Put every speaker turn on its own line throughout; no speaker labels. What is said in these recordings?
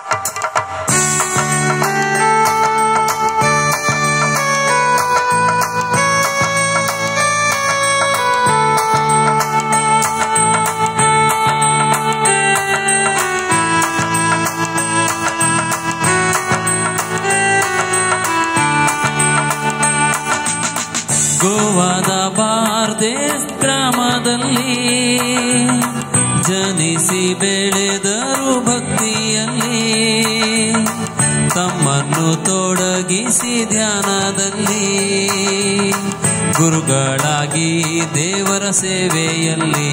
ಗೋವಾದ ಬಾರ್ದೇಸ್ ಗ್ರಾಮದಲ್ಲಿ ಜನಿಸಿ ಬೆಳೆದರು ಭಕ್ತಿಯಲ್ಲಿ ತಮ್ಮನ್ನು ತೊಡಗಿಸಿ ಧ್ಯಾನದಲ್ಲಿ ಗುರುಗಳಾಗಿ ದೇವರ ಸೇವೆಯಲ್ಲಿ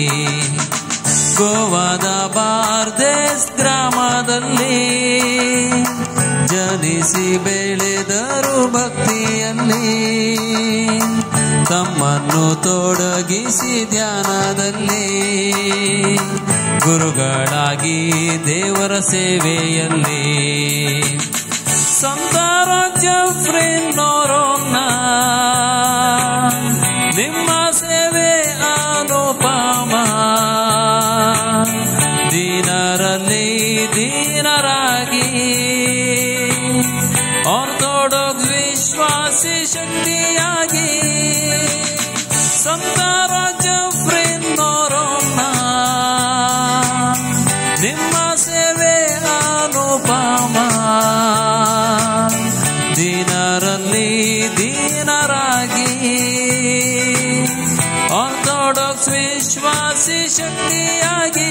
ಗೋವಾದ ಬಾರ್ದೇಸ್ ಗ್ರಾಮದಲ್ಲಿ ಜನಿಸಿ ಬೆಳೆದರು ಭಕ್ತಿಯಲ್ಲಿ ತಮ್ಮನ್ನು ತೊಡಗಿಸಿ ಧ್ಯಾನದಲ್ಲಿ ಗುರುಗಳಾಗಿ ದೇವರ ಸೇವೆಯಲ್ಲಿ ಸಂತಾರ ಜಫ್ರಿನ್ನೋರೋನ್ನ ನಿಮ್ಮ ಸೇವೆ ಅನುಪಮ ದೀನರಲ್ಲಿ ದೀನರಾಗಿ ಆರ್ಥೋಡಾಕ್ಸ್ ವಿಶ್ವಾಸಿ ಶಕ್ತಿಯಾಗಿ ಸಂತ ರಾಜ ಫ್ರೆಂದೋರೋನ್ನ ನಿಮ್ಮ ಸೇವೆ ಅನುಪಮ ದೀನರಲ್ಲಿ ದೀನರಾಗಿ ಆರ್ಥೋಡಾಕ್ಸ್ ವಿಶ್ವಾಸಿ ಶಕ್ತಿಯಾಗಿ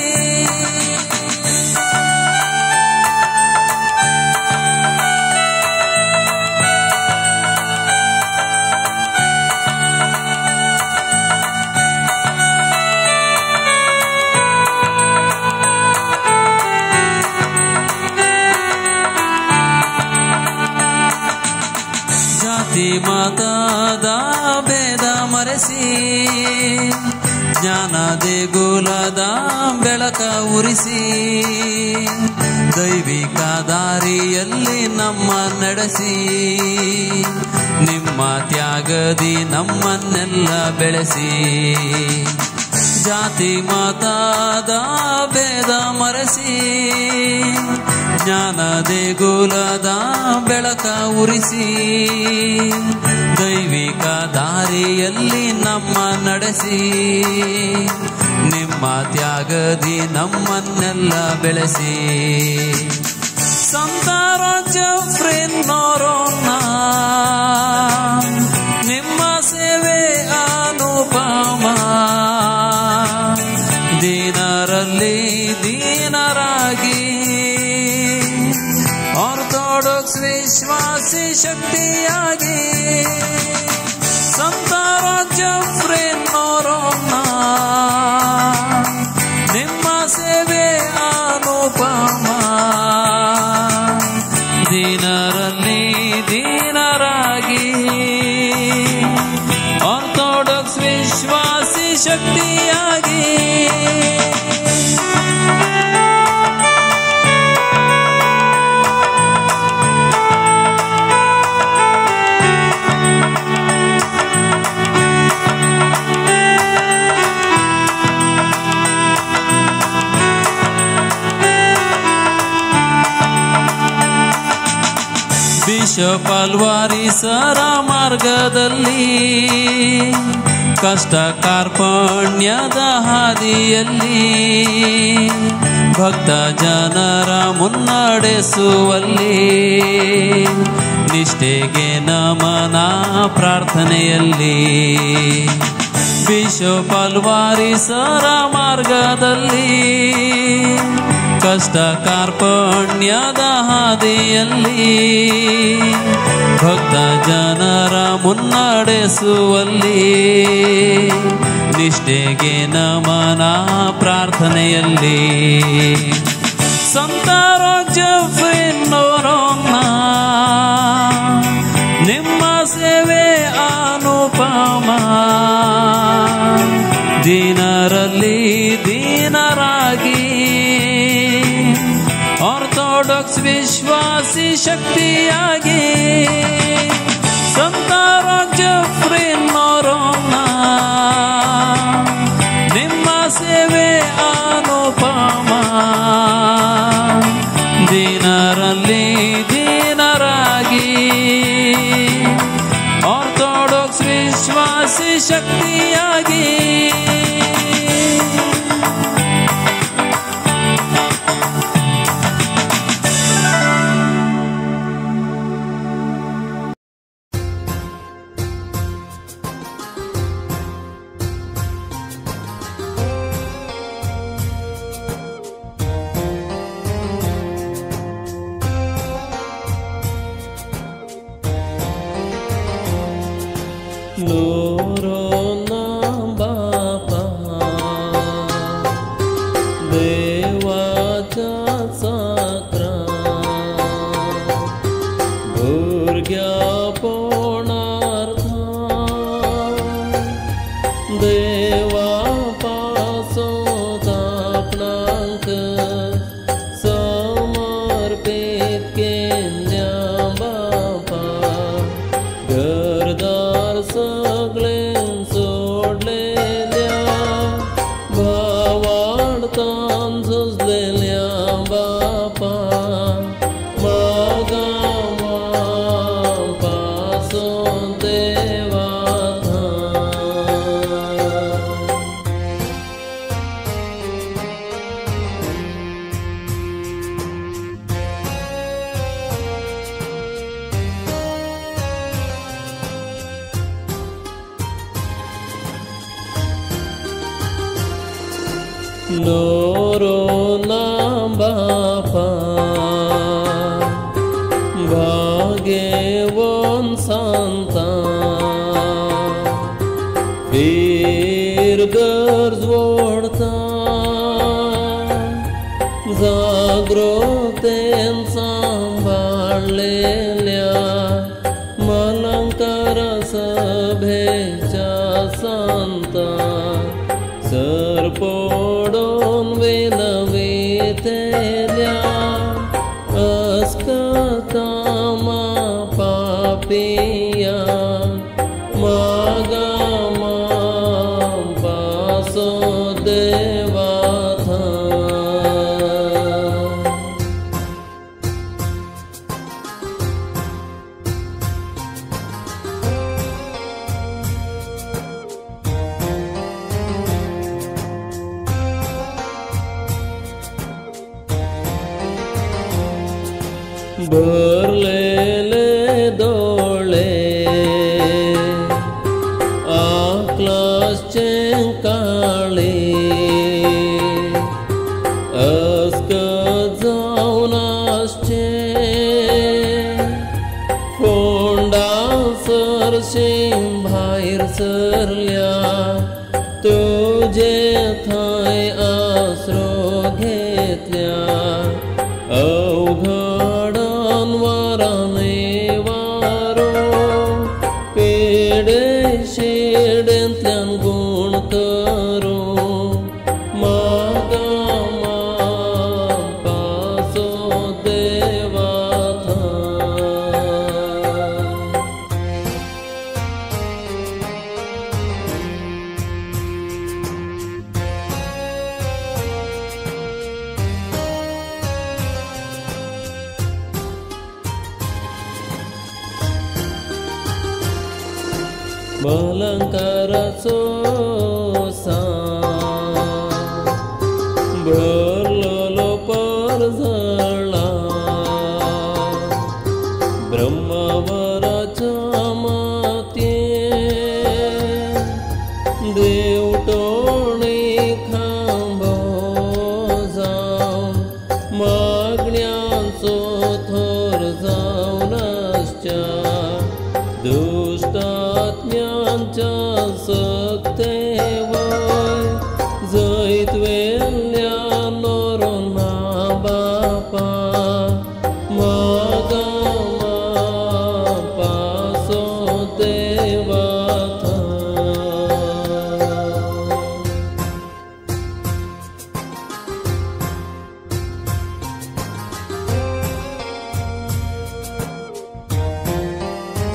ಜಾತಿ ಮತದ ಭೇದ ಮರೆಸಿ ಜ್ಞಾನ ದೇಗುಲದ ಬೆಳಕ ಉರಿಸಿ ದೈವಿಕ ದಾರಿಯಲ್ಲಿ ನಮ್ಮ ನಡೆಸಿ ನಿಮ್ಮ ತ್ಯಾಗದಿ ನಮ್ಮನ್ನೆಲ್ಲ ಬೆಳೆಸಿ ಜಾತಿ ಮತದ ಭೇದ ಮರೆಸಿ ಜ್ಞಾನ ದೇಗುಲದ ಬೆಳಕ ಉರಿಸಿ ದೈವಿಕ ದಾರಿಯಲ್ಲಿ ನಮ್ಮ ನಡೆಸಿ ನಿಮ್ಮ ತ್ಯಾಗದಿ ನಮ್ಮನ್ನೆಲ್ಲ ಬೆಳೆಸಿ ಸಂತಾರ ಜಫ್ರಿನ್ನೋರೋನ್ನ ನಿಮ್ಮ ಸೇವೆ ಅನುಪಮ ದೀನರಲ್ಲಿ ದೀನರಾಗಿ ಆರ್ಥೋಡಾಕ್ಸ್ ವಿಶ್ವಾಸಿ ಶಕ್ತಿಯಾಗಿ ಸಂತ ರಾಜ್ಯ ಫ್ರೆನ್ನೋರೋನ್ನ ನಿಮ್ಮ ಸೇವೆ ಅನುಪಮ ದೀನರಲ್ಲಿ ದೀನರಾಗಿ ಆರ್ಥೋಡಾಕ್ಸ್ ವಿಶ್ವಾಸಿ ಶಕ್ತಿಯಾಗಿ ಬಿಷಪ್ ಅಲ್ವಾರಿ ಸರ ಮಾರ್ಗದಲ್ಲಿ ಕಷ್ಟ ಕಾರ್ಪಣ್ಯದ ಹಾದಿಯಲ್ಲಿ ಭಕ್ತ ಜನರ ಮುನ್ನಡೆಸುವಲ್ಲಿ ನಿಷ್ಠೆಗೆ ನಮನ ಪ್ರಾರ್ಥನೆಯಲ್ಲಿ ಬಿಷಪ್ ಅಲ್ವಾರಿ ಸರ ಮಾರ್ಗದಲ್ಲಿ ಕಷ್ಟ ಕಾರ್ಪಣ್ಯದ ಹಾದಿಯಲ್ಲಿ ಭಕ್ತ ಜನರ ಮುನ್ನಡೆಸುವಲ್ಲಿ ನಿಷ್ಠೆಗೆ ನಮನ ಪ್ರಾರ್ಥನೆಯಲ್ಲಿ ಸಂತ ರಾಜ್ಯಫ್ರಿನ್ನೋರೋನ್ನ ನಿಮ್ಮ ಸೇವೆ ಅನುಪಮ ದೀನರಲ್ಲಿ ದೀನರಾಗಿ ಆರ್ಥೋಡಾಕ್ಸ್ ವಿಶ್ವಾಸಿ ಶಕ್ತಿಯಾಗಿ ಸಂತ ರಾಜ್ಯ ಫ್ರೆನ್ನೋರೋನ್ನ ನಿಮ್ಮ ಸೇವೆ ಅನುಪಮ ದೀನರಲ್ಲಿ ದೀನರಾಗಿ ಆರ್ಥೋಡಾಕ್ಸ್ ವಿಶ್ವಾಸಿ ಶಕ್ತಿಯಾಗಿ
Loro nam bapa देवाच्या साकरा भुरग्या पोणार्था देवा पासोत आपणाक समर्पित केल्या बापा घरदार सगळे सोडलेल्या भावाडतान झुजलेल्या बापा मागा पासून देवा Loro nam bapa भाग्यवन सांता फिर गरज ओढता जागृतेन सांभाळलेल्या मलंकार सभेच्या संता सर पडून विनवितेल्या अस्कतामा पापिया मागामा पासो देवाथा भरलेले दोळे आक्लासचे काळे अस्क जावन आसचे फोंडा सरशी भायर सरल्या तुजे थंय आसरो घेतल्या अवघडन वराने वारो पेडे शेडेंतल्यान गुण करू मागा मान पासो देवाथा मलंकाराचो